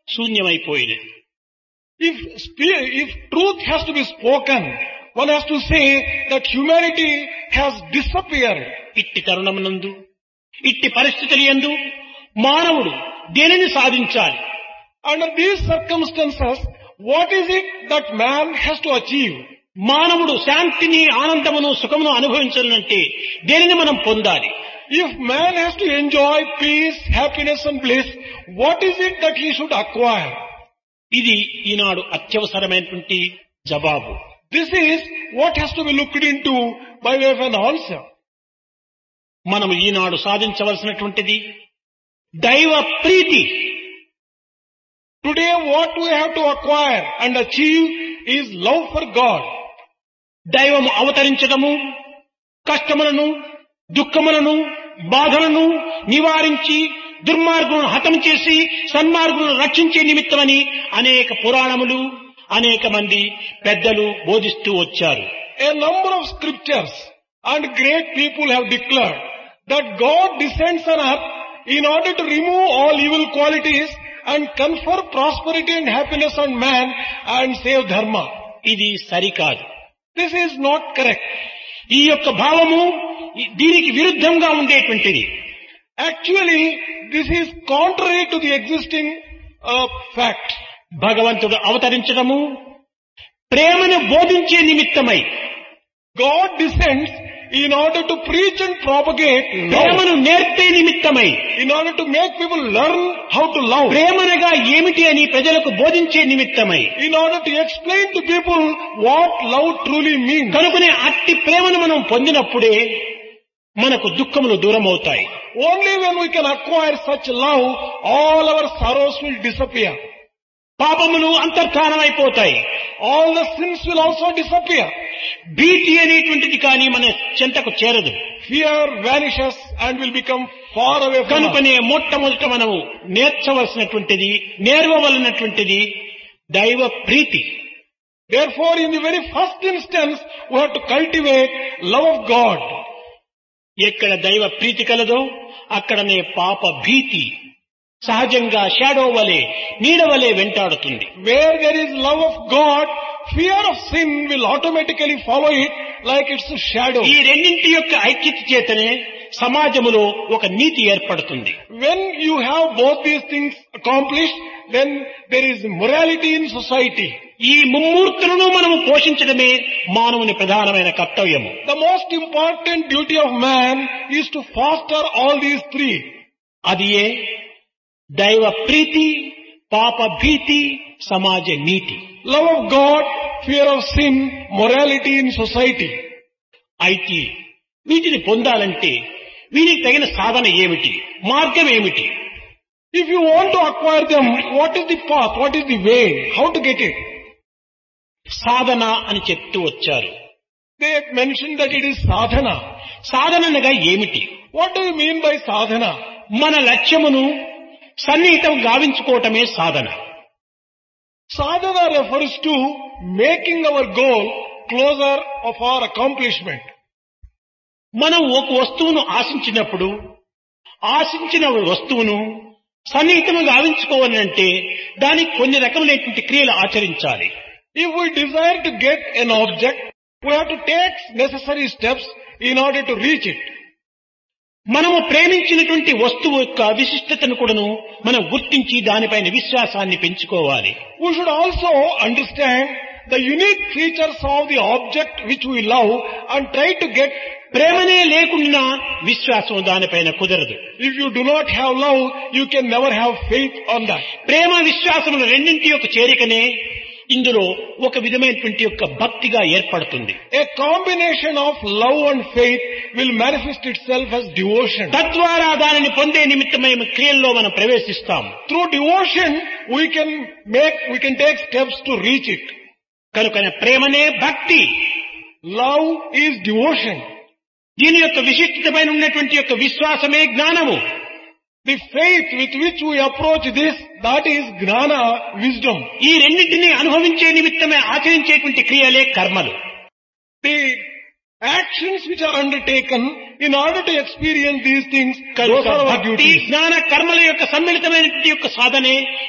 శూన్యమైపోయినది If, spe- if truth has to be spoken, one has to say that humanity has disappeared. ఇట్టి తరుణమునందు ఇట్టి పరిస్థితులు ఎందు మానవుడు దేనిని సాధించాలి Under these circumstances, what is it that man has to achieve? మానవుడు శాంతిని ఆనందమును సుఖమును అనుభవించాలంటే దేనిని మనం పొందాలి If man has to enjoy peace, happiness and bliss, what is it that he should acquire? ఇది ఈనాడు అత్యవసరమైనటువంటి జవాబు This is what has to be looked into by way of an answer. మనం ఈనాడు సాధించవలసినటువంటిది దైవ ప్రీతి Today what we have to acquire and achieve is love for God. దైవము అవతరించడము కష్టములను దుఃఖములను బాధలను నివారించి దుర్మార్గులను హతం చేసి సన్మార్గులను రక్షించే నిమిత్తమని అనేక పురాణములు అనేక మంది పెద్దలు బోధిస్తూ వచ్చారు A number of scriptures and great people have declared that God descends on earth in order to remove all evil qualities and confer prosperity and happiness on man and save dharma. ఇది సరికాదు This is not correct. ఈ యొక్క భావము ఈ- దీనికి విరుద్ధంగా ఉండేటువంటిది Actually, this is contrary to the existing uh, fact. భగవంతుడు అవతరించడము ప్రేమను బోధించే నిమిత్తమై God descends in order to preach and propagate love, ప్రేమను నేర్పే నిమిత్తమై in order to make people learn how to love, ప్రేమనగా ఏమిటి అని ప్రజలకు బోధించే నిమిత్తమై in order to explain to people what love truly means. కనుకనే అట్టి ప్రేమను మనం పొందినప్పుడే మనకు దుఃఖములు దూరం అవుతాయి Only when we can acquire such love, all our sorrows will disappear. పాపములు అంతర్ధానమైపోతాయి All the sins will also disappear. భీతి అనేటువంటిది కానీ మన చెంతకు చేరదు Fear vanishes and will become far away from us. కనుకనే మొట్టమొదట మనము నేర్చవలసినటువంటిది నేర్వవలసినటువంటిది దైవ ప్రీతి Therefore, in the very first instance, we have to cultivate love of God. ఎక్కడ దైవ ప్రీతి కలదో అక్కడనే పాప భీతి సహజంగా షాడో వలె నీడ వలె వెంటాడుతుంది Where there is love of God, fear of sin will automatically follow it like its shadow. ఈ రెండింటి యొక్క ఐక్యత చేతనే సమాజములో ఒక నీతి ఏర్పడుతుంది When you have both these things accomplished, then there is morality in society. ఈ ముమ్మూర్తులను మనము పోషించడమే మానవుని ప్రధానమైన కర్తవ్యము The most important duty of man is to foster all these three. అది ఏ దైవ ప్రీతి పాప భీతి సమాజ నీతి Love of God, fear of sin, morality in society. అయితే వీటిని పొందాలంటే వీరికి తగిన సాధన ఏమిటి మార్గం ఏమిటి If you want to acquire them, what is the path? What is the way? How to get it? సాధన అని చెప్తూ వచ్చారు They mentioned that it is sadhana. సాధననగా ఏమిటి What do you mean by sadhana? మన లక్ష్యమును సన్నిహితం గావించుకోవటమే సాధన Sadhana refers to making our goal closer of our accomplishment. మనం ఒక వస్తువును ఆశించినప్పుడు ఆశించిన వస్తువును సన్నిహితంగా గావించుకోవాలంటే దానికి కొన్ని రకములైనటువంటి క్రియలు ఆచరించాలి If we desire to get an object, we have to take necessary steps in order to reach it. మనము ప్రేమించినటువంటి వస్తువు యొక్క విశిష్టతను కూడాను మనం గుర్తించి దానిపైన విశ్వాసాన్ని పెంచుకోవాలి We should also understand the unique features of the object which we love and try to get ప్రేమనే లేకుండా విశ్వాసం దానిపైన కుదరదు If you do not have love, you can never have faith on that. ప్రేమ విశ్వాసములు రెండింటి యొక్క చేరికనే ఇందులో ఒక విధమైనటువంటి యొక్క భక్తిగా ఏర్పడుతుంది A combination of love and faith will manifest itself as devotion. తద్వారా దానిని పొందే నిమిత్తమై క్రియల్లో మనం ప్రవేశిస్తాం Through devotion, we can make, we can take steps to reach it. కనుక ప్రేమనే భక్తి Love is devotion. దీని యొక్క విశిష్టతపైన ఉన్నటువంటి యొక్క విశ్వాసమే జ్ఞానము The faith with which we approach this, that is gnana, wisdom. ఈ రెండింటినీ అనుభవించే నిమిత్తమే ఆచరించేటువంటి క్రియలే కర్మలు The actions which are undertaken in order to experience these things, those కనుక are our భక్తి duties. జ్ఞాన కర్మల యొక్క సమ్మిళితమైనటువంటి యొక్క సాధనే